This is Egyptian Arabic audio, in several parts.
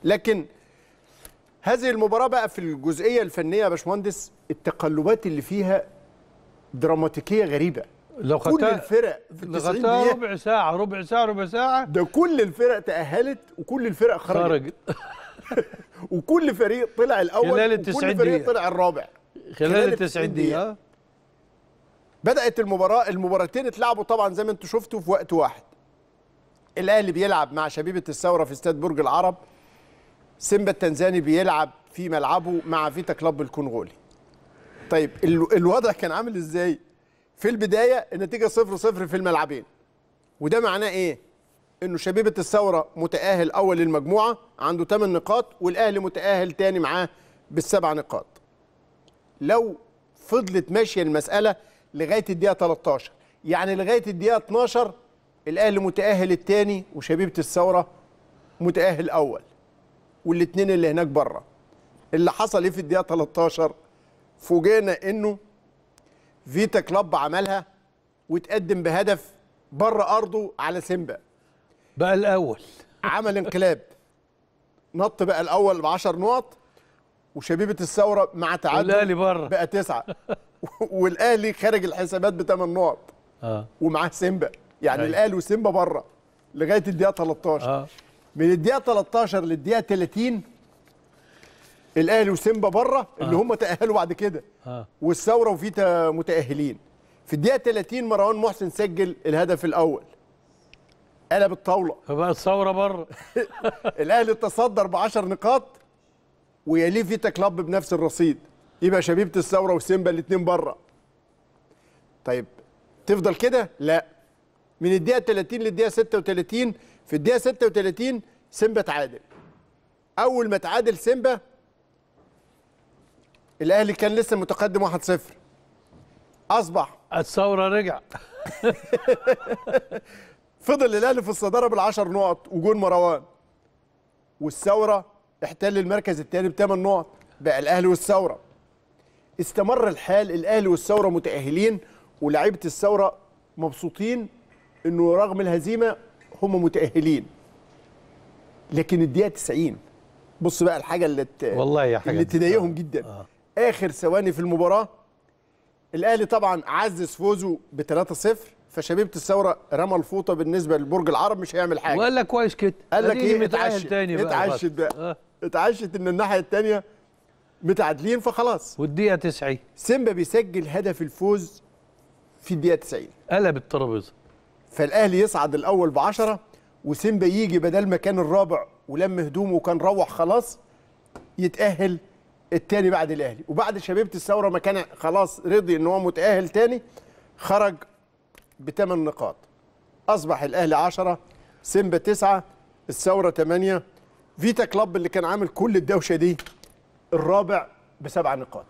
لكن هذه المباراه بقى في الجزئيه الفنيه يا باشمهندس التقلبات اللي فيها دراماتيكيه غريبه لو كل خدتها الفرق في لو 90 خدتها دقيقه ربع ساعه ربع ساعه ربع ساعه ده كل الفرق تاهلت وكل الفرق خرجت خرج وكل فريق طلع الاول خلال ال وكل 90 فريق دقيقة. طلع الرابع خلال ال 90 90 دقيقه بدات المباراه المباراتين اتلعبوا طبعا زي ما انتم شفتوا في وقت واحد الاهلي بيلعب مع شبيبه الثوره في استاد برج العرب سيمبا التنزاني بيلعب في ملعبه مع فيتا كلوب الكونغولي طيب ال- الوضع كان عامل ازاي في البدايه النتيجه 0 0 في الملعبين وده معناه ايه انه شبيبه الثوره متاهل اول المجموعه عنده 8 نقاط والاهلي متاهل تاني معاه بالسبع نقاط لو فضلت ماشيه المساله لغايه الدقيقه 13 يعني لغايه الدقيقه 12 الاهلي متاهل الثاني وشبيبه الثوره متاهل اول والاثنين اللي هناك بره اللي حصل ايه في الدقيقه 13 فوجئنا انه فيتا كلوب عملها وتقدم بهدف بره ارضه على سيمبا بقى الاول عمل انقلاب نط بقى الاول ب 10 نقط وشبيبه الثوره مع تعادل والأهلي بره. بقى تسعه والاهلي خارج الحسابات بثمان نقط اه ومعاه سيمبا يعني أيوة. الاهلي وسيمبا بره لغايه الدقيقه 13 اه من الدقيقه 13 للدقيقه 30 الاهلي وسيمبا بره اللي هم تاهلوا بعد كده اه والثوره وفيتا متاهلين في الدقيقه 30 مروان محسن سجل الهدف الاول قلب الطاوله فبقى الثوره بره الاهلي تصدر ب 10 نقاط ويليه فيتا كلوب بنفس الرصيد يبقى شبيبه الثوره وسيمبا الاثنين بره طيب تفضل كده لا من الدقيقه 30 للدقيقه 36 في الدقيقه 36 سيمبا تعادل اول ما تعادل سيمبا الاهلي كان لسه متقدم 1-0 اصبح الثوره رجع فضل الاهلي في الصداره بالعشر نقط وجون مروان والثوره احتل المركز الثاني بثمان نقط بقى الاهلي والثوره استمر الحال الاهلي والثوره متاهلين ولاعيبه الثوره مبسوطين انه رغم الهزيمه هم متاهلين لكن الدقيقه 90 بص بقى الحاجه اللي ت... والله يا حاجة اللي دي. تضايقهم آه. جدا آه. اخر ثواني في المباراه الاهلي طبعا عزز فوزه ب 3-0 فشبيبه الثوره رمى الفوطه بالنسبه لبرج العرب مش هيعمل حاجه وقال لك كويس كده قال لك أديني ايه متأهل اتعشت تاني بقى اتعشت خلاص. بقى آه. اتعشت ان الناحيه الثانيه متعادلين فخلاص والدقيقه 90 سيمبا بيسجل هدف الفوز في الدقيقه 90 قلب الترابيزه فالاهلي يصعد الاول ب 10 وسيمبا يجي بدل ما كان الرابع ولم هدومه وكان روح خلاص يتاهل التاني بعد الاهلي وبعد شبيبه الثوره ما كان خلاص رضي ان هو متاهل تاني خرج بثمان نقاط اصبح الاهلي 10 سيمبا 9 الثوره 8 فيتا كلوب اللي كان عامل كل الدوشه دي الرابع بسبع نقاط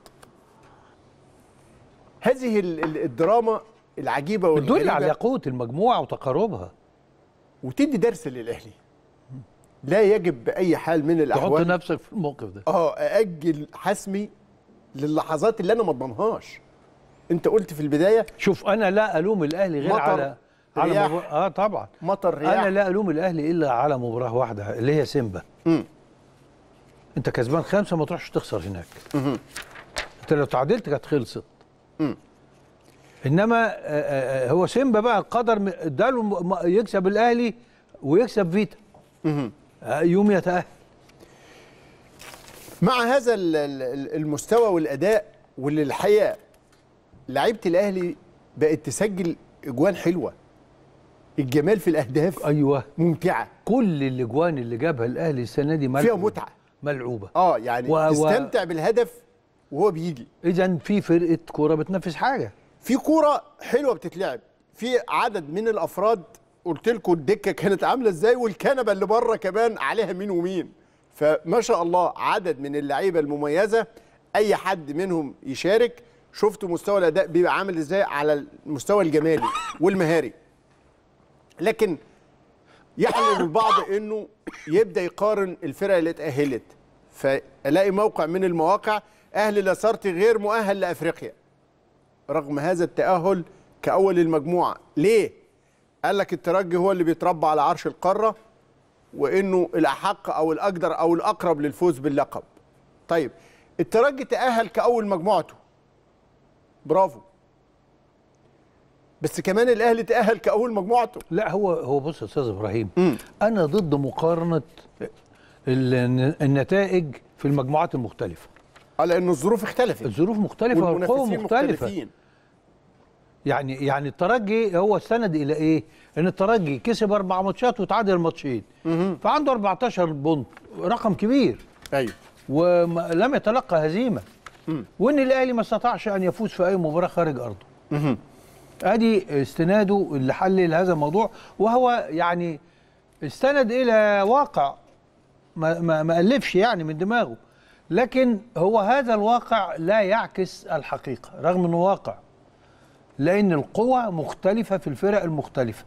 هذه ال- ال- الدراما العجيبه بتدل والغريبة على قوه المجموعه وتقاربها وتدي درس للاهلي لا يجب باي حال من تحط الاحوال نفسك في الموقف ده اه ااجل حسمي للحظات اللي انا ما اضمنهاش انت قلت في البدايه شوف انا لا الوم الاهلي غير مطر، على على رياح. مباراة اه طبعا مطر رياح انا لا الوم الاهلي الا على مباراه واحده اللي هي سيمبا مم. انت كسبان خمسه ما تروحش تخسر هناك انت لو تعادلت كانت خلصت مم. انما آه، آه، آه، هو سيمبا بقى القدر م- اداله م- م- يكسب الاهلي ويكسب فيتا آه، يوم يتاهل مع هذا ال- ال- المستوى والاداء واللي الحقيقه لعيبه الاهلي بقت تسجل اجوان حلوه الجمال في الاهداف ايوه ممتعه كل الاجوان اللي جابها الاهلي السنه دي ملعوبة. فيها متعه ملعوبه اه يعني و- و- تستمتع بالهدف وهو بيجي اذا في فرقه كوره بتنافس حاجه في كوره حلوه بتتلعب في عدد من الافراد قلت لكم الدكه كانت عامله ازاي والكنبه اللي بره كمان عليها مين ومين فما شاء الله عدد من اللعيبه المميزه اي حد منهم يشارك شفتوا مستوى الاداء بيبقى عامل ازاي على المستوى الجمالي والمهاري لكن يحلم البعض انه يبدا يقارن الفرق اللي اتاهلت فالاقي موقع من المواقع اهلي لاسارتي غير مؤهل لافريقيا رغم هذا التأهل كأول المجموعة ليه؟ قال لك الترجي هو اللي بيتربى على عرش القارة وانه الاحق او الاقدر او الاقرب للفوز باللقب طيب الترجي تاهل كاول مجموعته برافو بس كمان الاهلي تاهل كاول مجموعته لا هو هو بص يا استاذ ابراهيم انا ضد مقارنه ال- النتائج في المجموعات المختلفه على ان الظروف اختلفت الظروف مختلفه والقوى والمنافسين مختلفه مختلفين يعني يعني الترجي هو استند الى ايه؟ ان الترجي كسب اربع ماتشات وتعادل ماتشين فعنده 14 بونت رقم كبير ايوه ولم يتلقى هزيمه وان الاهلي ما استطاعش ان يفوز في اي مباراه خارج ارضه ادي استناده اللي حلل هذا الموضوع وهو يعني استند الى واقع ما ما ما الفش يعني من دماغه لكن هو هذا الواقع لا يعكس الحقيقه رغم انه واقع لان القوى مختلفه في الفرق المختلفه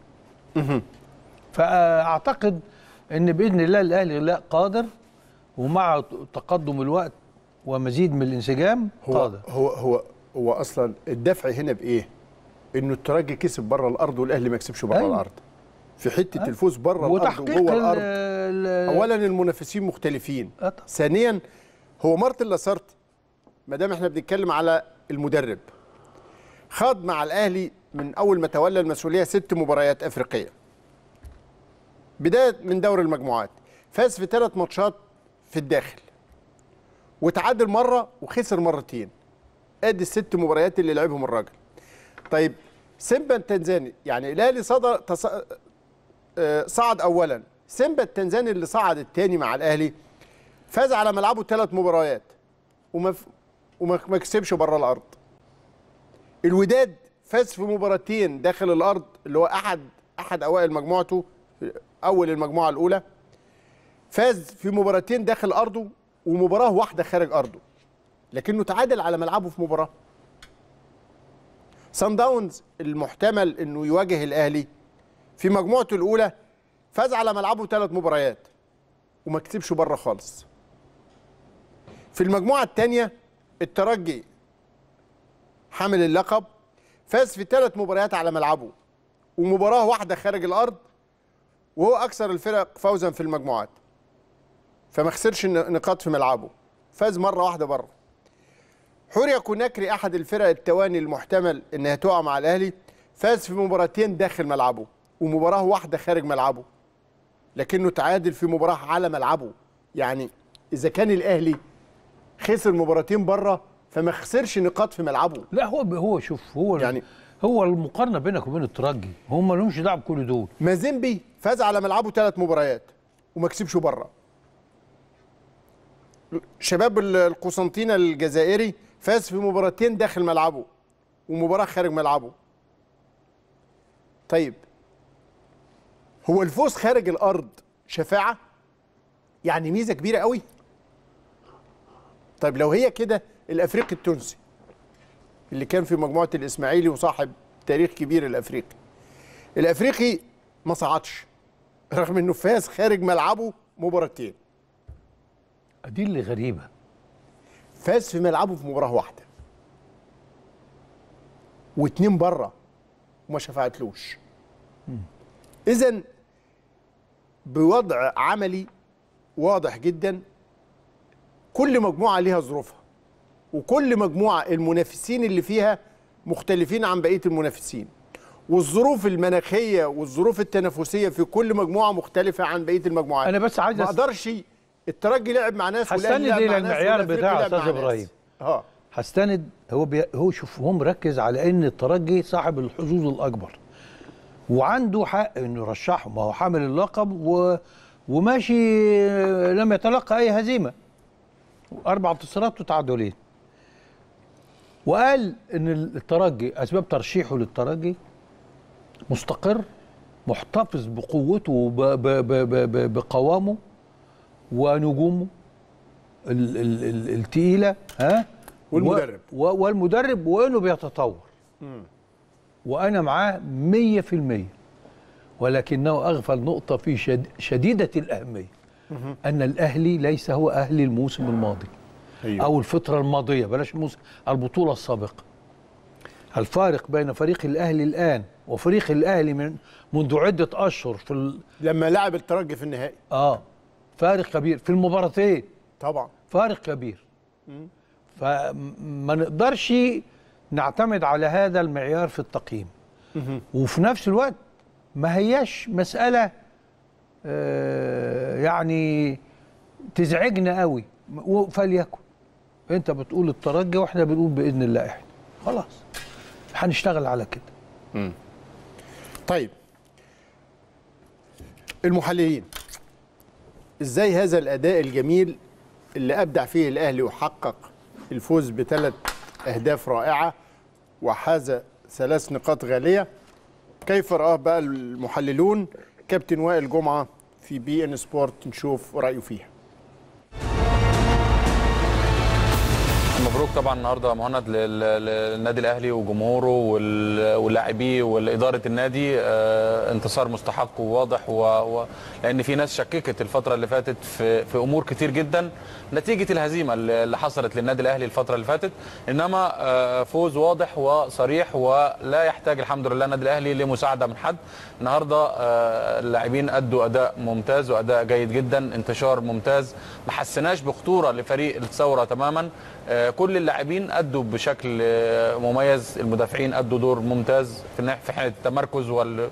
فاعتقد ان باذن الله الاهلي لا قادر ومع تقدم الوقت ومزيد من الانسجام هو قادر هو هو هو اصلا الدفع هنا بايه؟ انه الترجي كسب بره الارض والاهلي ما كسبش بره أيوة. الارض في حته الفوز بره الارض وتحقيق وجوه ال- الارض ال- اولا المنافسين مختلفين آه طبعا. ثانيا هو مارتن لاسارت ما دام احنا بنتكلم على المدرب خاض مع الاهلي من اول ما تولى المسؤوليه ست مباريات افريقيه بدايه من دور المجموعات فاز في ثلاث ماتشات في الداخل وتعادل مره وخسر مرتين ادي الست مباريات اللي لعبهم الراجل طيب سيمبا التنزاني يعني الاهلي صدر تص... آه، صعد اولا سيمبا التنزاني اللي صعد الثاني مع الاهلي فاز على ملعبه ثلاث مباريات وما ف... وما ما كسبش بره الارض الوداد فاز في مباراتين داخل الارض اللي هو احد احد اوائل مجموعته اول المجموعه الاولى فاز في مباراتين داخل ارضه ومباراه واحده خارج ارضه لكنه تعادل على ملعبه في مباراه سان داونز المحتمل انه يواجه الاهلي في مجموعته الاولى فاز على ملعبه ثلاث مباريات وما كسبش بره خالص في المجموعه الثانيه الترجي حامل اللقب فاز في ثلاث مباريات على ملعبه ومباراه واحده خارج الارض وهو اكثر الفرق فوزا في المجموعات فما خسرش ن- نقاط في ملعبه فاز مره واحده بره حوريا كوناكري احد الفرق التواني المحتمل انها تقع مع الاهلي فاز في مباراتين داخل ملعبه ومباراه واحده خارج ملعبه لكنه تعادل في مباراه على ملعبه يعني اذا كان الاهلي خسر مباراتين بره فما خسرش نقاط في ملعبه لا هو هو شوف هو يعني- يعني هو المقارنه بينك وبين الترجي هم لهمش دعوه بكل دول مازيمبي فاز على ملعبه ثلاث مباريات وما كسبش بره شباب ال- القسنطينه الجزائري فاز في مباراتين داخل ملعبه ومباراه خارج ملعبه طيب هو الفوز خارج الارض شفاعه يعني ميزه كبيره قوي طيب لو هي كده الافريقي التونسي اللي كان في مجموعه الاسماعيلي وصاحب تاريخ كبير الافريقي الافريقي ما صعدش رغم انه فاز خارج ملعبه مباراتين دي اللي غريبه فاز في ملعبه في مباراه واحده واتنين بره وما شفعتلوش اذا بوضع عملي واضح جدا كل مجموعه ليها ظروفها وكل مجموعه المنافسين اللي فيها مختلفين عن بقيه المنافسين والظروف المناخيه والظروف التنافسيه في كل مجموعه مختلفه عن بقيه المجموعات أنا بس عايز ما أس- اقدرش الترجي لعب مع ناس هستند والأهلي لعب إلى مع ناس المعيار والأفريقي بتاع لعب مع أستاذ ناس. إبراهيم. اه هستند هو بي هو شوف هو مركز على ان الترجي صاحب الحظوظ الاكبر وعنده حق انه يرشحه ما هو حامل اللقب و وماشي لم يتلقى اي هزيمه اربع انتصارات وتعادلين وقال ان الترجي اسباب ترشيحه للترجي مستقر محتفظ بقوته وب- ب- ب- ب- ب- بقوامه ونجومه ال- ال- ال- التقيله ها والمدرب. و و والمدرب وانه بيتطور وانا معاه 100% ولكنه اغفل نقطه في شد شديده الاهميه ان الاهلي ليس هو اهلي الموسم الماضي أيوه. او الفتره الماضيه بلاش الموسم البطوله السابقه الفارق بين فريق الاهلي الان وفريق الاهلي من منذ عده اشهر في ال... لما لعب الترجي في النهائي اه فارق كبير في المباراتين طبعا فارق كبير فما نقدرش نعتمد على هذا المعيار في التقييم وفي نفس الوقت ما هياش مسألة آه، يعني تزعجنا قوي و- فليكن انت بتقول الترجي واحنا بنقول بإذن الله احنا خلاص هنشتغل على كده طيب المحللين ازاي هذا الاداء الجميل اللي ابدع فيه الاهلي وحقق الفوز بثلاث اهداف رائعه وحاز ثلاث نقاط غاليه كيف راه بقى المحللون كابتن وائل جمعه في بي ان سبورت نشوف رايه فيها مبروك طبعا النهارده مهند لل- للنادي الاهلي وجمهوره وال- واللاعبيه واداره النادي آه، انتصار مستحق وواضح و... و... لان في ناس شككت الفتره اللي فاتت في في امور كتير جدا نتيجه الهزيمه اللي اللي حصلت للنادي الاهلي الفتره اللي فاتت انما آه، فوز واضح وصريح ولا يحتاج الحمد لله النادي الاهلي لمساعده من حد النهارده آه، اللاعبين ادوا اداء ممتاز واداء جيد جدا انتشار ممتاز ما حسناش بخطوره لفريق الثوره تماما آه، كل اللاعبين ادوا بشكل آه، مميز المدافعين ادوا دور ممتاز في الناح- في حاله التمركز وال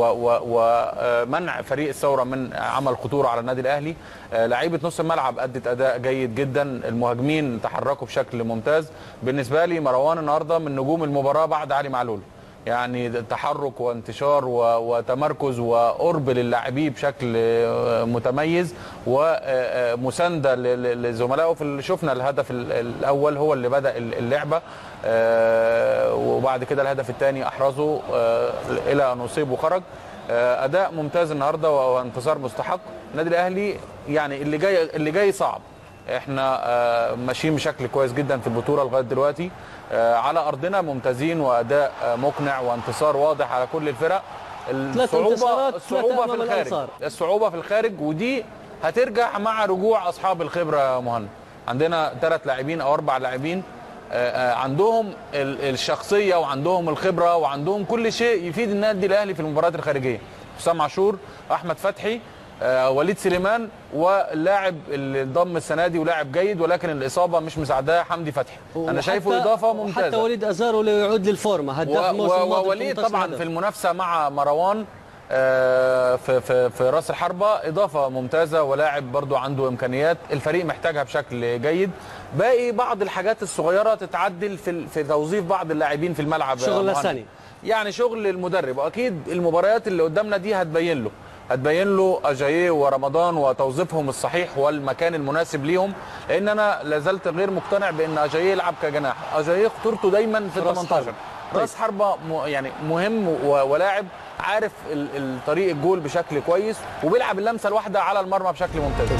ومنع فريق الثوره من عمل خطوره على النادي الاهلي آه، لعيبه نص الملعب ادت اداء جيد جدا المهاجمين تحركوا بشكل ممتاز بالنسبه لي مروان النهارده من نجوم المباراه بعد علي معلول يعني تحرك وانتشار و- وتمركز وقرب للاعبين بشكل آه، متميز ومسانده ل- ل- لزملائه في ال- شفنا الهدف ال- الاول هو اللي بدا ال- اللعبه آه، وبعد كده الهدف الثاني احرزه آه، الى ان اصيب وخرج آه، اداء ممتاز النهارده و- وانتصار مستحق النادي الاهلي يعني اللي جاي اللي جاي صعب احنا آه، ماشيين بشكل كويس جدا في البطوله لغايه دلوقتي آه، على ارضنا ممتازين واداء آه، مقنع وانتصار واضح على كل الفرق الصعوبه انتصارات، الصعوبه ثلاثة في أمام الخارج الأنصار. الصعوبه في الخارج ودي هترجع مع رجوع اصحاب الخبره يا مهند عندنا ثلاث لاعبين او اربع لاعبين آه، آه، عندهم ال- الشخصيه وعندهم الخبره وعندهم كل شيء يفيد النادي الاهلي في المباريات الخارجيه حسام عاشور احمد فتحي آه، وليد سليمان واللاعب اللي انضم السنه دي ولاعب جيد ولكن الاصابه مش مساعداه حمدي فتحي انا شايفه وحتى- اضافه حتى ممتازه وليد ازارو لو يعود للفورمه هداف و- الموسم و- الماضي ووليد 18 طبعا هدف. في المنافسه مع مروان آه، في في في راس الحربه اضافه ممتازه ولاعب برضو عنده امكانيات الفريق محتاجها بشكل جيد باقي بعض الحاجات الصغيره تتعدل في ال- في توظيف بعض اللاعبين في الملعب يا شغل مهند. لساني. يعني شغل المدرب واكيد المباريات اللي قدامنا دي هتبين له هتبين له اجاييه ورمضان وتوظيفهم الصحيح والمكان المناسب ليهم لان انا لازلت غير مقتنع بان اجاييه يلعب كجناح اجاييه خطورته دايما في ال راس 18 حربة. راس حربه م- يعني مهم و- ولاعب عارف ال- ال- طريق الجول بشكل كويس وبيلعب اللمسه الواحده على المرمى بشكل ممتاز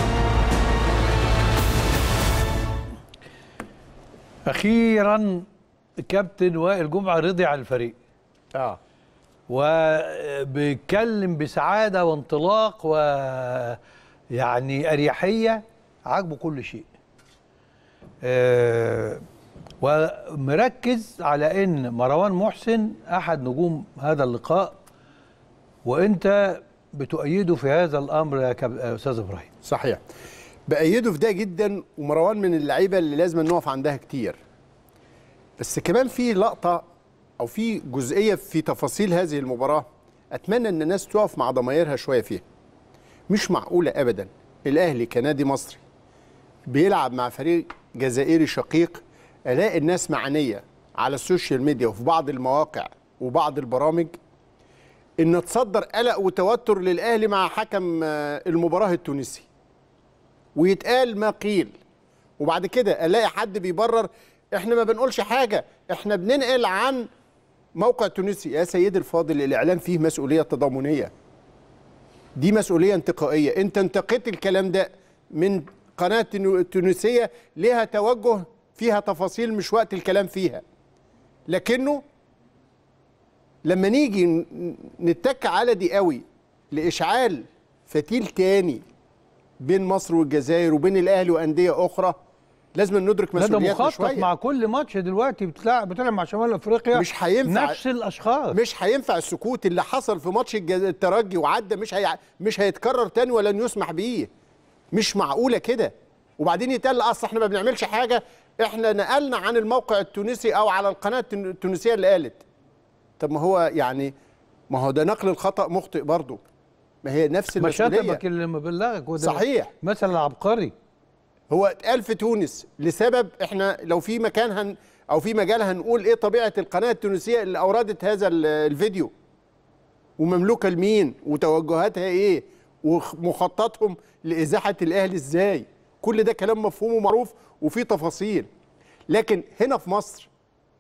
اخيرا كابتن وائل جمعه رضي عن الفريق اه وبيتكلم بسعاده وانطلاق و يعني اريحيه عاجبه كل شيء آه، ومركز على ان مروان محسن احد نجوم هذا اللقاء وانت بتؤيده في هذا الامر يا كاب- يا استاذ ابراهيم صحيح بأيده في ده جدا ومروان من اللعيبه اللي لازم نقف عندها كتير بس كمان في لقطه او في جزئيه في تفاصيل هذه المباراه اتمنى ان الناس تقف مع ضمايرها شويه فيها مش معقوله ابدا الاهلي كنادي مصري بيلعب مع فريق جزائري شقيق الاقي الناس معنيه على السوشيال ميديا وفي بعض المواقع وبعض البرامج ان تصدر قلق وتوتر للاهلي مع حكم آه، المباراه التونسي ويتقال ما قيل وبعد كده الاقي حد بيبرر احنا ما بنقولش حاجه احنا بننقل عن موقع تونسي يا سيدي الفاضل الاعلام فيه مسؤوليه تضامنيه دي مسؤوليه انتقائيه انت انتقيت الكلام ده من قناه تونو- تونسيه ليها توجه فيها تفاصيل مش وقت الكلام فيها لكنه لما نيجي ن- نتك على دي قوي لاشعال فتيل تاني بين مصر والجزائر وبين الاهلي وانديه اخرى لازم ندرك لا ده مسؤولياتنا مخطط شويه مع كل ماتش دلوقتي بتلعب بتلعب مع شمال افريقيا مش هينفع- نفس الاشخاص مش هينفع السكوت اللي حصل في ماتش الج- الترجي وعدى مش هي... مش هيتكرر تاني ولن يسمح بيه مش معقوله كده وبعدين يتقال اصل احنا ما بنعملش حاجه احنا نقلنا عن الموقع التونسي او على القناه التون- التونسيه اللي قالت طب ما هو يعني ما هو ده نقل الخطا مخطئ برضه ما هي نفس ما المسؤوليه شتمك اللي مبلغك وده صحيح. مثلا عبقري هو اتقال في تونس لسبب احنا لو في مكان هن او في مجال هنقول ايه طبيعه القناه التونسيه اللي اوردت هذا ال- الفيديو ومملوكه لمين وتوجهاتها ايه ومخططهم لازاحه الاهلي ازاي كل ده كلام مفهوم ومعروف وفيه تفاصيل لكن هنا في مصر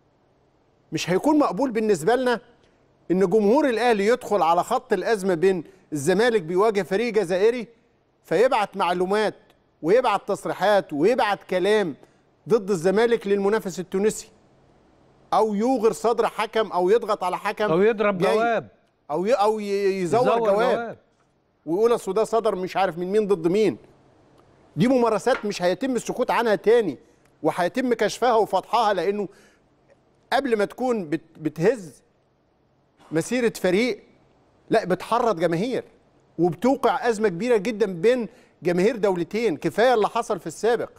مش هيكون مقبول بالنسبه لنا ان جمهور الاهلي يدخل على خط الازمه بين الزمالك بيواجه فريق جزائري فيبعت معلومات ويبعت تصريحات ويبعت كلام ضد الزمالك للمنافس التونسي او يوغر صدر حكم او يضغط على حكم او يضرب جاي. جواب او ي... او ي- يزور, يزور جواب, ويقول اصل ده صدر مش عارف من مين ضد مين دي ممارسات مش هيتم السكوت عنها تاني وهيتم كشفها وفضحها لانه قبل ما تكون بت... بتهز مسيره فريق لا بتحرض جماهير وبتوقع ازمه كبيره جدا بين جماهير دولتين كفايه اللي حصل في السابق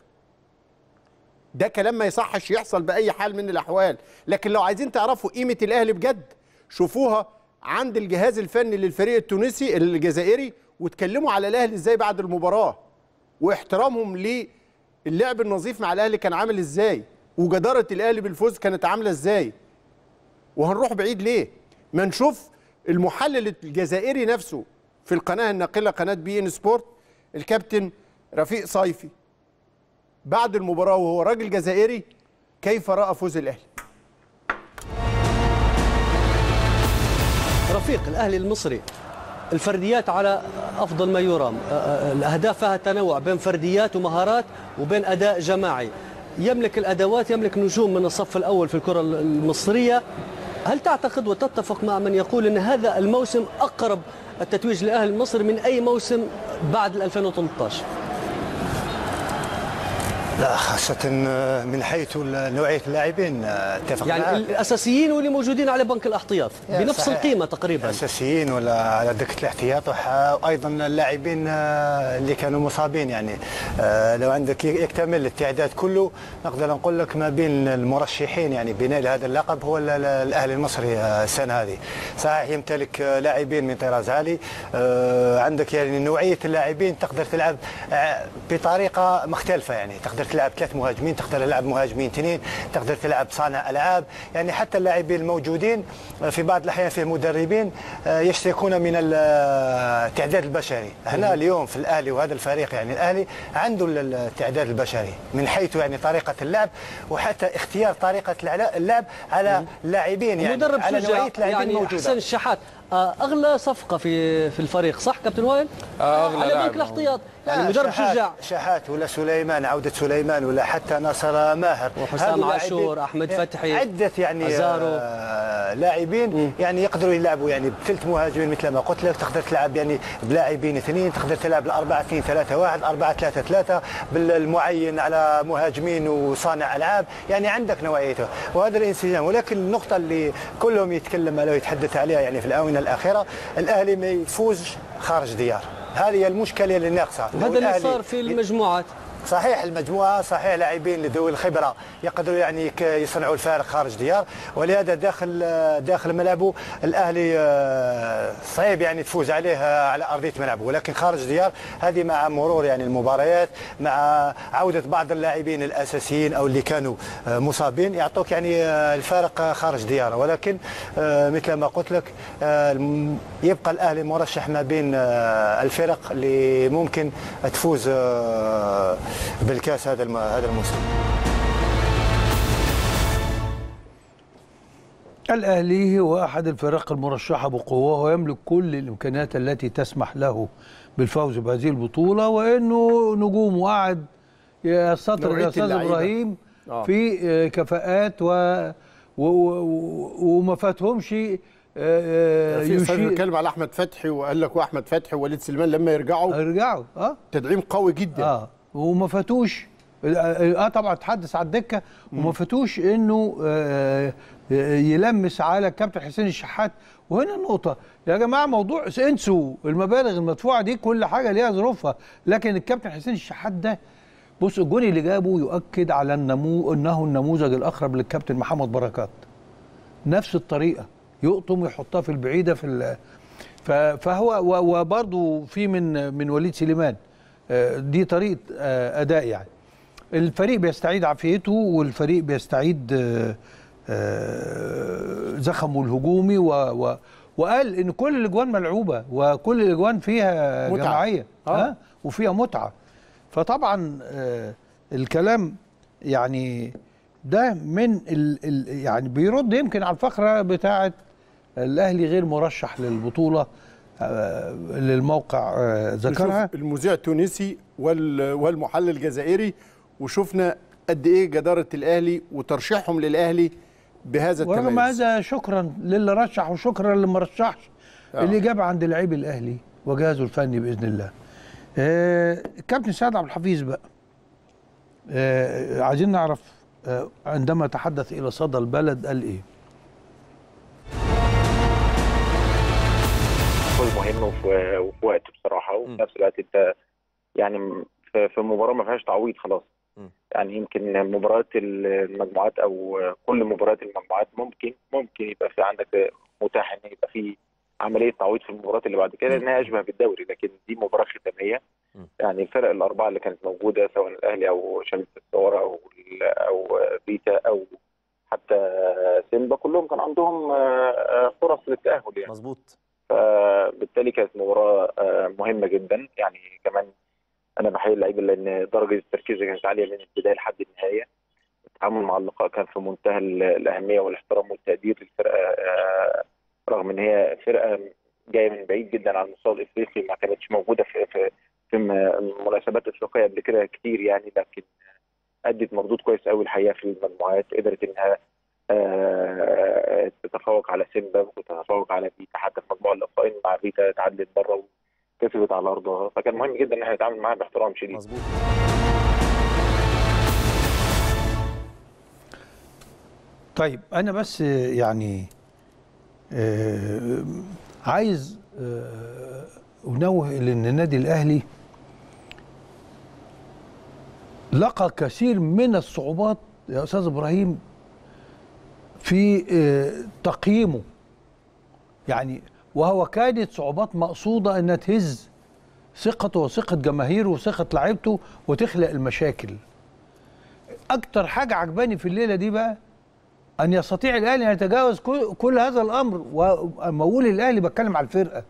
ده كلام ما يصحش يحصل باي حال من الاحوال لكن لو عايزين تعرفوا قيمه الاهلي بجد شوفوها عند الجهاز الفني للفريق التونسي الجزائري واتكلموا على الاهلي ازاي بعد المباراه واحترامهم للعب النظيف مع الاهلي كان عامل ازاي وجداره الاهلي بالفوز كانت عامله ازاي وهنروح بعيد ليه ما نشوف المحلل الجزائري نفسه في القناه الناقله قناه بي ان سبورت الكابتن رفيق صيفي بعد المباراه وهو راجل جزائري كيف راى فوز الاهلي رفيق الاهلي المصري الفرديات على افضل ما يرام أ- أ- الاهداف فيها تنوع بين فرديات ومهارات وبين اداء جماعي يملك الادوات يملك نجوم من الصف الاول في الكره ال- المصريه هل تعتقد وتتفق مع من يقول ان هذا الموسم اقرب التتويج للاهلي المصري من اي موسم بعد 2013 لا خاصة من حيث نوعية اللاعبين اتفق يعني معك. الاساسيين واللي موجودين على بنك الاحتياط يا بنفس صحيح. القيمه تقريبا اساسيين ولا على دكه الاحتياط وح- وايضا اللاعبين آه، اللي كانوا مصابين يعني آه، لو عندك ي- يكتمل التعداد كله نقدر نقول لك ما بين المرشحين يعني بناء لهذا اللقب هو ال- ال- الاهلي المصري آه، السنه هذه صحيح يمتلك آه، لاعبين من طراز عالي آه، عندك يعني نوعيه اللاعبين تقدر تلعب آه، بطريقه مختلفه يعني تقدر تلعب ثلاث مهاجمين تقدر تلعب مهاجمين اثنين تقدر تلعب صانع العاب يعني حتى اللاعبين الموجودين آه، في بعض الاحيان في مدربين آه، يشتكون من ال- آه، التعداد البشري هنا اليوم في الاهلي وهذا الفريق يعني الاهلي عنده ال- التعداد البشري من حيث يعني طريقه اللعب وحتى اختيار طريقه العلا- اللعب على اللاعبين يعني مدرب على شجاع نوعيه لاعبين يعني موجوده حسن الشحات آه، اغلى صفقه في في الفريق صح كابتن وائل؟ آه، أغلى على لاعب. بنك الاحتياط يعني لا، مدرب شحات- شجاع شحات ولا سليمان عودة سليمان ولا حتى ناصر ماهر وحسام هذو لاعبين- عاشور، أحمد فتحي، عدة يعني أزارو. آه لاعبين يعني يقدروا يلعبوا يعني بثلث مهاجمين مثل ما قلت لك تقدر تلعب يعني بلاعبين اثنين تقدر تلعب الأربعة اثنين ثلاثة واحد أربعة ثلاثة ثلاثة بالمعين على مهاجمين وصانع ألعاب يعني عندك نوعيته وهذا الانسجام ولكن النقطة اللي كلهم يتكلم عليها ويتحدث عليها يعني في الآونة الأخيرة الأهلي ما يفوز خارج ديار هذه هي المشكلة اللي ناقصة وهذا اللي الأهلي صار في المجموعات صحيح المجموعه صحيح لاعبين لذوي الخبره يقدروا يعني يك- يصنعوا الفارق خارج ديار ولهذا داخل داخل ملعبه الاهلي آه، صعيب يعني تفوز عليه آه، على ارضيه ملعبه ولكن خارج ديار هذه مع مرور يعني المباريات مع عوده بعض اللاعبين الاساسيين او اللي كانوا آه، مصابين يعطوك يعني آه، الفارق آه، خارج دياره ولكن آه، مثل ما قلت لك آه، الم- يبقى الاهلي مرشح ما بين آه، الفرق اللي ممكن تفوز آه، بالكاس هذا الم- هذا الموسم الأهلي هو أحد الفرق المرشحة بقوة ويملك كل الإمكانيات التي تسمح له بالفوز بهذه البطولة وإنه نجومه قاعد يستطرد نوعية يا أستاذ اللعيبة. إبراهيم آه. في آه، كفاءات و... و... و... وما فاتهمش آه، آه، في صيف يشير بيتكلم على احمد فتحي وقال لك واحمد فتحي ووليد سليمان لما يرجعوا يرجعوا اه تدعيم قوي جدا اه وما فاتوش اه طبعا اتحدث على الدكه وما فاتوش انه آه، يلمس على الكابتن حسين الشحات وهنا النقطه يا جماعه موضوع انسوا المبالغ المدفوعه دي كل حاجه ليها ظروفها لكن الكابتن حسين الشحات ده بص الجون اللي جابه يؤكد على النمو انه النموذج الاقرب للكابتن محمد بركات نفس الطريقه يقطم ويحطها في البعيده في ال- ف- فهو و- وبرضه في من من وليد سليمان آه، دي طريقه آه، اداء يعني الفريق بيستعيد عافيته والفريق بيستعيد آه، آه، زخمه الهجومي و و وقال ان كل الاجوان ملعوبه وكل الاجوان فيها متعة. جماعيه آه. ها وفيها متعه فطبعا آه، الكلام يعني ده من ال ال يعني بيرد يمكن على الفقره بتاعه الاهلي غير مرشح للبطوله آه، للموقع آه، ذكرها نشوف المذيع التونسي وال- والمحلل الجزائري وشفنا قد ايه جداره الاهلي وترشيحهم للاهلي بهذا ورغم التميز هذا شكرا للي رشح وشكرا للي ما رشحش آه. الاجابه عند لعيب الاهلي وجهازه الفني باذن الله آه، الكابتن سعد عبد الحفيظ بقى آه، عايزين نعرف آه، عندما تحدث الى صدى البلد قال ايه فوز مهم وفي, وفي وقت بصراحه وفي نفس الوقت انت يعني في, في مباراه ما فيهاش تعويض خلاص مم. يعني يمكن مباريات المجموعات او كل مباريات المجموعات ممكن ممكن يبقى في عندك متاح ان يبقى في عمليه تعويض في المباريات اللي بعد كده لانها اشبه بالدوري لكن دي مباراه ختاميه مم. يعني الفرق الاربعه اللي كانت موجوده سواء الاهلي او شمس الثوره او او بيتا او حتى سيمبا كلهم كان عندهم آه، آه، فرص للتاهل يعني مظبوط فبالتالي كانت مباراة آه، مهمة جدا يعني كمان أنا بحيي اللعيبة لأن درجة التركيز كانت عالية من البداية لحد النهاية التعامل مع اللقاء كان في منتهى ال- الأهمية والاحترام والتقدير للفرقة آه، رغم إن هي فرقة جاية من بعيد جدا على المستوى الإفريقي ما كانتش موجودة في في في م- مناسبات إفريقية قبل كده كتير يعني لكن أدت مردود كويس قوي الحقيقة في المجموعات قدرت إنها آه، تتفوق على سيمبا وتتفوق على بيتا حتى في مجموعه الاقصائيين مع بيتا تعدت بره وكسبت على ارضها فكان مهم جدا ان احنا نتعامل معاها باحترام شديد مظبوط طيب انا بس آه، يعني آه، عايز آه، انوه الى ان النادي الاهلي لقى كثير من الصعوبات يا استاذ ابراهيم في آه، تقييمه يعني وهو كانت صعوبات مقصوده انها تهز ثقته وثقه جماهيره وثقه لعيبته وتخلق المشاكل اكتر حاجه عجباني في الليله دي بقى ان يستطيع الاهلي ان يتجاوز كل, كل هذا الامر واما اقول الاهلي بتكلم على الفرقه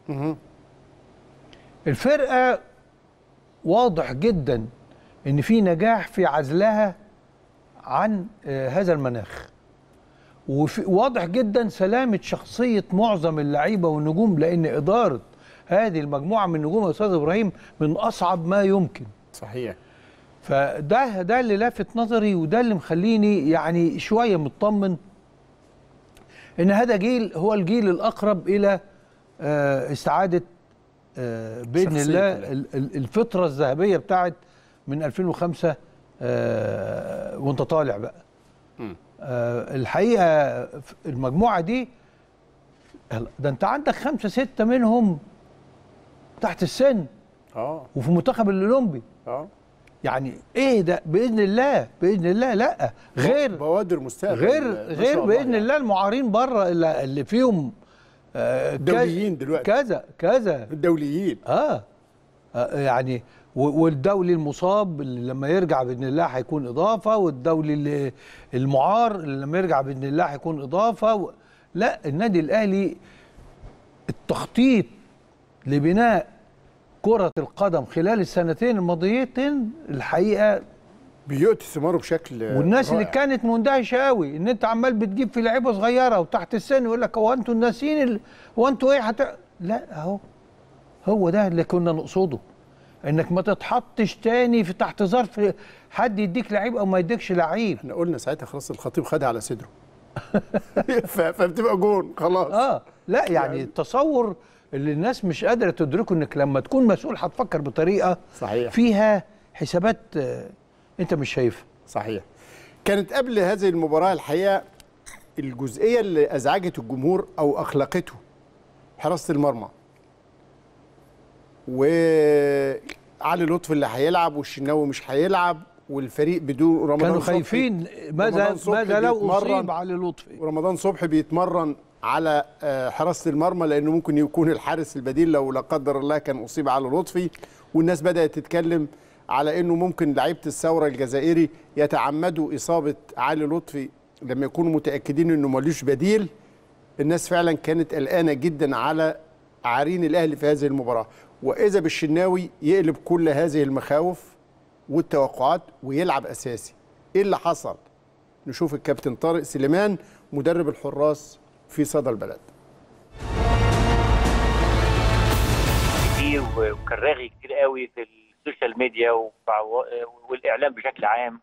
الفرقه واضح جدا ان في نجاح في عزلها عن آه، هذا المناخ وواضح جدا سلامه شخصيه معظم اللعيبه والنجوم لان اداره هذه المجموعه من النجوم يا استاذ ابراهيم من اصعب ما يمكن صحيح فده ده اللي لافت نظري وده اللي مخليني يعني شويه مطمن ان هذا جيل هو الجيل الاقرب الى آه، استعاده آه، باذن شخصية الله اللاعب. ال- ال- الفتره الذهبيه بتاعت من 2005 آه، وانت طالع بقى آه، الحقيقه ف- المجموعه دي ده انت عندك خمسه سته منهم تحت السن اه وفي المنتخب الاولمبي اه يعني ايه ده باذن الله باذن الله لا غير بوادر مستقبل غير ما شاء غير الله باذن يعني. الله المعارين بره اللي, اللي فيهم آه كذا- دوليين دلوقتي. كذا كذا الدوليين اه, آه يعني و- والدولي المصاب اللي لما يرجع باذن الله هيكون اضافه والدولي اللي المعار اللي لما يرجع باذن الله هيكون اضافه و... لا النادي الاهلي التخطيط لبناء كرة القدم خلال السنتين الماضيتين الحقيقة بيؤتي ثماره بشكل والناس اللي رائع. كانت مندهشه قوي ان انت عمال بتجيب في لعيبه صغيره وتحت السن يقول لك هو انتوا ناسيين ال... هو انتوا ايه هت... لا اهو هو ده اللي كنا نقصده انك ما تتحطش تاني في تحت ظرف حد يديك لعيب او ما يديكش لعيب احنا قلنا ساعتها خلاص الخطيب خدها على صدره ف- فبتبقى جون خلاص اه لا يعني التصور اللي الناس مش قادره تدركه انك لما تكون مسؤول هتفكر بطريقه صحيح. فيها حسابات آه، انت مش شايفها صحيح كانت قبل هذه المباراة الحقيقة الجزئية اللي أزعجت الجمهور أو أخلقته حراسة المرمى وعلي لطفي اللي هيلعب والشناوي مش هيلعب والفريق بدون رمضان كانوا صبحي- خايفين ماذا رمضان صبحي ماذا لو بيتمرن. اصيب علي لطفي ورمضان صبحي بيتمرن على آه، حراسه المرمى لانه ممكن يكون الحارس البديل لو لا قدر الله كان اصيب على لطفي والناس بدات تتكلم على انه ممكن لعيبه الثوره الجزائري يتعمدوا اصابه علي لطفي لما يكونوا متاكدين انه ملوش بديل الناس فعلا كانت قلقانه جدا على عارين الاهلي في هذه المباراه واذا بالشناوي يقلب كل هذه المخاوف والتوقعات ويلعب اساسي ايه اللي حصل نشوف الكابتن طارق سليمان مدرب الحراس في صدى البلد كتير و- وكان راغي كتير قوي في السوشيال ميديا وفع- والاعلام بشكل عام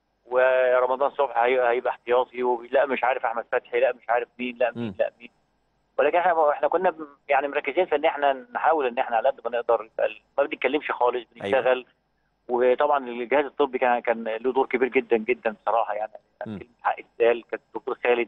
ورمضان صبحي هي- هيبقى احتياطي ولا مش عارف احمد فتحي لا مش عارف مين لا مين مم. لا مين ولكن احنا احنا كنا ب- يعني مركزين في ان احنا نحاول ان احنا على قد ما نقدر يبقى ال- ما بنتكلمش خالص بنشتغل وطبعا الجهاز الطبي كان كان له دور كبير جدا جدا بصراحه يعني مم. كلمه حق السال كان الدكتور خالد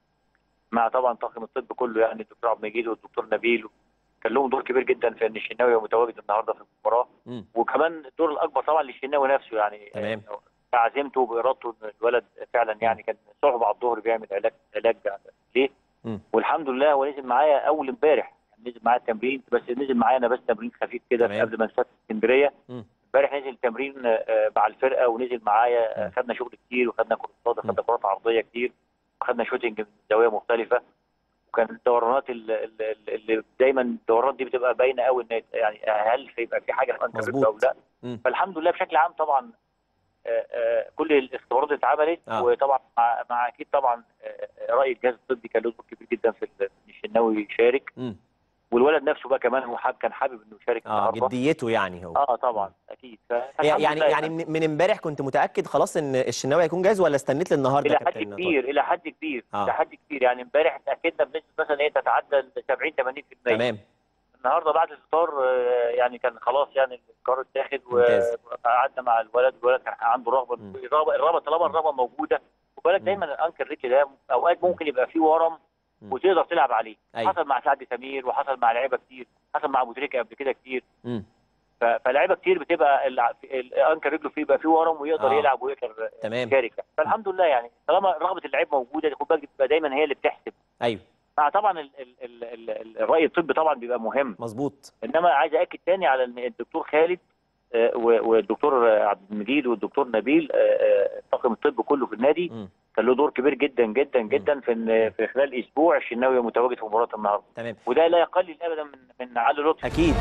مع طبعا طاقم الطب كله يعني الدكتور عبد المجيد والدكتور نبيل كان لهم دور كبير جدا في ان الشناوي يبقى متواجد النهارده في المباراه مم. وكمان الدور الاكبر طبعا للشناوي نفسه يعني تمام. آه، بعزيمته وبارادته ان الولد فعلا يعني كان صعب على الظهر بيعمل علاج علاج ليه مم. والحمد لله هو نزل معايا اول امبارح نزل معايا التمرين بس نزل معايا انا بس تمرين خفيف كده تمام. قبل ما نسافر اسكندريه مم. امبارح نزل تمرين آه، مع الفرقه ونزل معايا آه، مم. خدنا شغل كتير وخدنا كورسات مم. خدنا كرات عرضيه كتير وخدنا شوتنج من زوايا مختلفه وكان الدورانات ال- ال- ال- اللي دايما الدورات دي بتبقى باينه قوي ان يعني هل هيبقى في حاجه في انكر مظبوط. او لا مم. فالحمد لله بشكل عام طبعا آه، آه، كل الاختبارات اللي اتعملت آه. وطبعا مع, مع اكيد طبعا آه، راي الجهاز الطبي كان له دور كبير جدا في ال- إن الشناوي يشارك مم. والولد نفسه بقى كمان هو حاب كان حابب انه يشارك اه النهارده جديته يعني هو اه طبعا اكيد فالحمد يعني لله يعني من من امبارح كنت متاكد خلاص ان الشناوي هيكون جاهز ولا استنيت للنهارده الى يا حد كابتن طارق؟ كبير الى حد كبير آه. الى حد كبير يعني امبارح اتاكدنا بنسبه مثلا ايه تتعدى ال 70 80% تمام النهارده بعد الفطار آه، يعني كان خلاص يعني القرار اتاخد ممتاز. وقعدنا مع الولد الولد كان عنده رغبه مم. الرغبه الرغبه طالما الرغبه موجوده وبالك مم. دايما الانكل ريتش ده اوقات ممكن يبقى فيه ورم مم. وتقدر تلعب عليه أيوة. حصل مع سعد سمير وحصل مع لعيبه كتير حصل مع ابو تريكه قبل كده كتير مم. ف- فلاعيبه كتير بتبقى الع- الانكل رجله فيه يبقى فيه ورم ويقدر آه. يلعب ويقدر تمام يشارك فالحمد لله يعني طالما رغبه اللعيب موجوده خد بالك بتبقى دايما هي اللي بتحسب ايوه مع طبعا ال ال ال ال ال الراي الطبي طبعا بيبقى مهم مظبوط انما عايز اكد تاني على ان الدكتور خالد آه، و- والدكتور آه، عبد المجيد والدكتور نبيل آه، آه، طاقم الطب كله في النادي مم. كان له دور كبير جدا جدا جدا في ان في خلال اسبوع الشناوي متواجد في مباراه النهارده تمام وده لا يقلل ابدا من من علي لطفي اكيد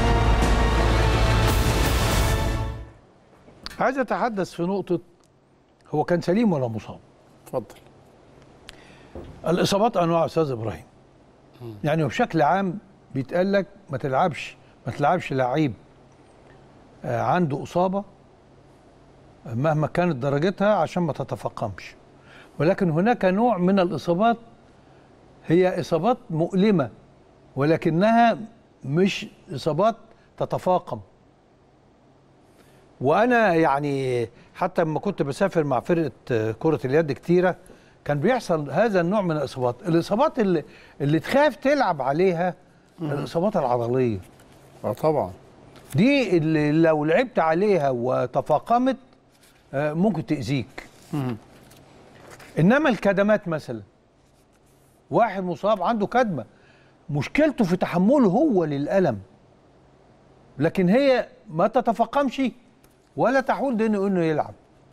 عايز اتحدث في نقطه هو كان سليم ولا مصاب اتفضل الاصابات انواع يا استاذ ابراهيم يعني بشكل عام بيتقال لك ما تلعبش ما تلعبش لعيب آه، عنده اصابه مهما كانت درجتها عشان ما تتفاقمش ولكن هناك نوع من الاصابات هي اصابات مؤلمه ولكنها مش اصابات تتفاقم وانا يعني حتى لما كنت بسافر مع فرقه آه، كره اليد كتيره كان بيحصل هذا النوع من الاصابات الاصابات اللي اللي تخاف تلعب عليها الاصابات العضليه اه طبعا دي اللي لو لعبت عليها وتفاقمت آه، ممكن تأذيك إنما الكدمات مثلا واحد مصاب عنده كدمة مشكلته في تحمله هو للألم لكن هي ما تتفاقمش ولا تحول دينه انه يلعب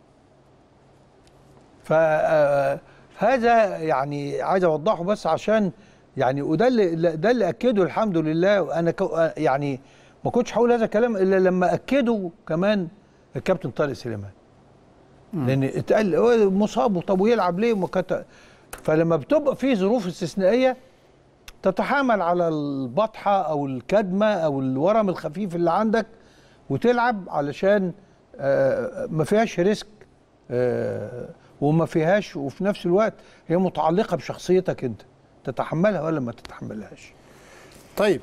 فهذا يعني عايز اوضحه بس عشان يعني وده اللي ده اللي اكده الحمد لله انا كو يعني ما كنتش هقول هذا الكلام الا لما اكده كمان الكابتن طارق سليمان لان اتقال هو مصاب طب ويلعب ليه وما كانت فلما بتبقى في ظروف استثنائيه تتحامل على البطحه او الكدمه او الورم الخفيف اللي عندك وتلعب علشان آه، ما فيهاش ريسك آه، وما فيهاش وفي نفس الوقت هي متعلقه بشخصيتك انت تتحملها ولا ما تتحملهاش طيب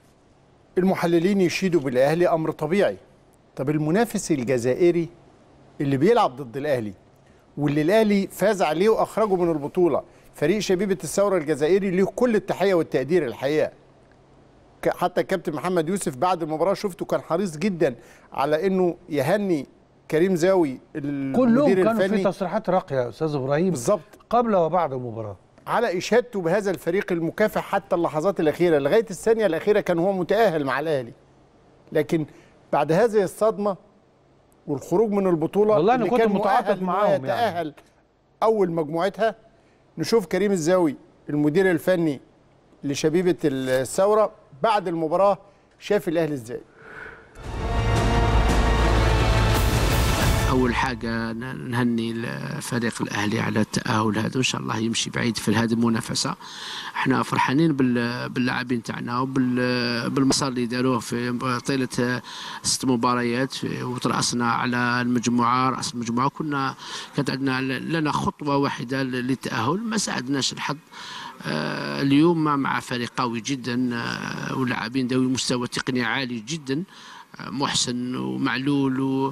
المحللين يشيدوا بالاهلي امر طبيعي طب المنافس الجزائري اللي بيلعب ضد الاهلي واللي الاهلي فاز عليه واخرجه من البطوله فريق شبيبه الثوره الجزائري له كل التحيه والتقدير الحقيقه ك- حتى الكابتن محمد يوسف بعد المباراه شفته كان حريص جدا على انه يهني كريم زاوي كلهم المدير كانوا في الفني تصريحات راقيه يا استاذ ابراهيم بالظبط قبل وبعد المباراه على اشادته بهذا الفريق المكافح حتى اللحظات الاخيره لغايه الثانيه الاخيره كان هو متاهل مع الاهلي لكن بعد هذه الصدمه والخروج من البطوله والله أنا اللي كنت كان متعاطف مؤهل إن هو معاهم يعني. يتاهل اول مجموعتها نشوف كريم الزاوي المدير الفني لشبيبه الثوره بعد المباراه شاف الاهلي ازاي اول حاجه ن- نهني الفريق الاهلي على التاهل هذا وان شاء الله يمشي بعيد في هذه المنافسه احنا فرحانين بال- باللاعبين تاعنا وبالمسار اللي داروه في طيله ست مباريات وترأسنا على المجموعه راس المجموعه كنا كانت عندنا لنا خطوه واحده للتاهل ما ساعدناش الحظ آه، اليوم مع فريق قوي جدا آه، ولاعبين ذوي مستوى تقني عالي جدا آه، محسن ومعلول و-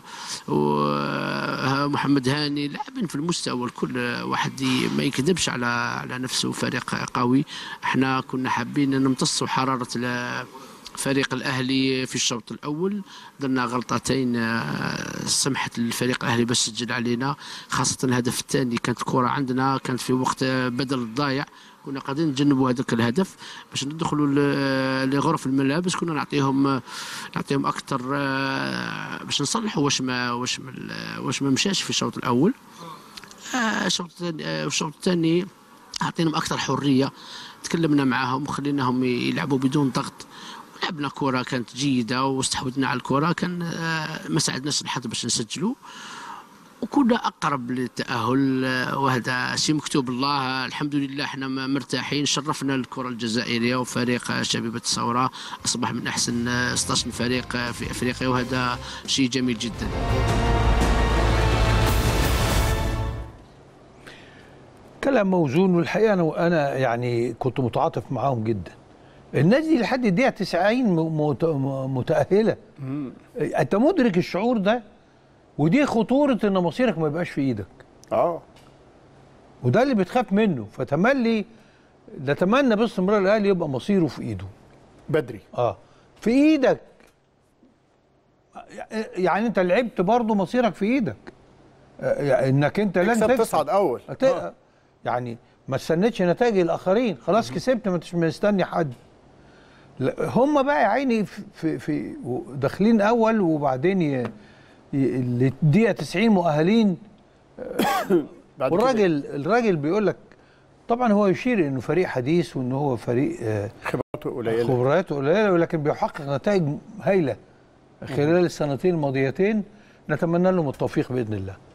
ومحمد هاني لاعبين في المستوى الكل آه، واحد ي- ما يكذبش على على نفسه فريق قوي احنا كنا حابين نمتصوا حراره ال- فريق الاهلي في الشوط الاول درنا غلطتين آه، سمحت للفريق الاهلي باش سجل علينا خاصه الهدف الثاني كانت الكره عندنا كانت في وقت آه، بدل الضايع كنا قاعدين نتجنبوا هذاك الهدف باش ندخلوا ل- لغرف الملابس كنا نعطيهم آه، نعطيهم اكثر آه، باش نصلحوا واش ما واش ما واش ما مشاش في الشوط الاول آه، الشوط الثاني آه، الشوط الثاني اعطيناهم اكثر حريه تكلمنا معاهم وخليناهم يلعبوا بدون ضغط لعبنا كرة كانت جيدة واستحوذنا على الكرة كان آه، ما ساعدناش الحظ باش نسجلوا وكنا اقرب للتاهل آه، وهذا شيء مكتوب الله الحمد لله احنا م- مرتاحين شرفنا الكره الجزائريه وفريق آه، شبيبه الثوره اصبح من احسن آه، 16 فريق آه، في افريقيا وهذا شيء جميل جدا كلام موزون والحقيقه انا انا يعني كنت متعاطف معاهم جدا الناس دي لحد الدقيقه 90 م- مت- م- متاهله انت مدرك الشعور ده ودي خطوره ان مصيرك ما يبقاش في ايدك اه وده اللي بتخاف منه فتملي نتمنى باستمرار الاهلي يبقى مصيره في ايده بدري اه في ايدك يعني انت لعبت برضه مصيرك في ايدك آه، يعني انك انت لن تكسب تكسب تصعد اول هت- آه. يعني ما استنيتش نتائج الاخرين خلاص كسبت ما انتش مستني حد لا، هم بقى يا عيني في, في, في داخلين اول وبعدين ي- ي- الدقيقه 90 مؤهلين بعد كده والراجل الراجل بيقول لك طبعا هو يشير انه فريق حديث وان هو فريق آه، خبراته قليله خبراته قليله ولكن بيحقق نتائج هايله خلال السنتين الماضيتين نتمنى لهم التوفيق باذن الله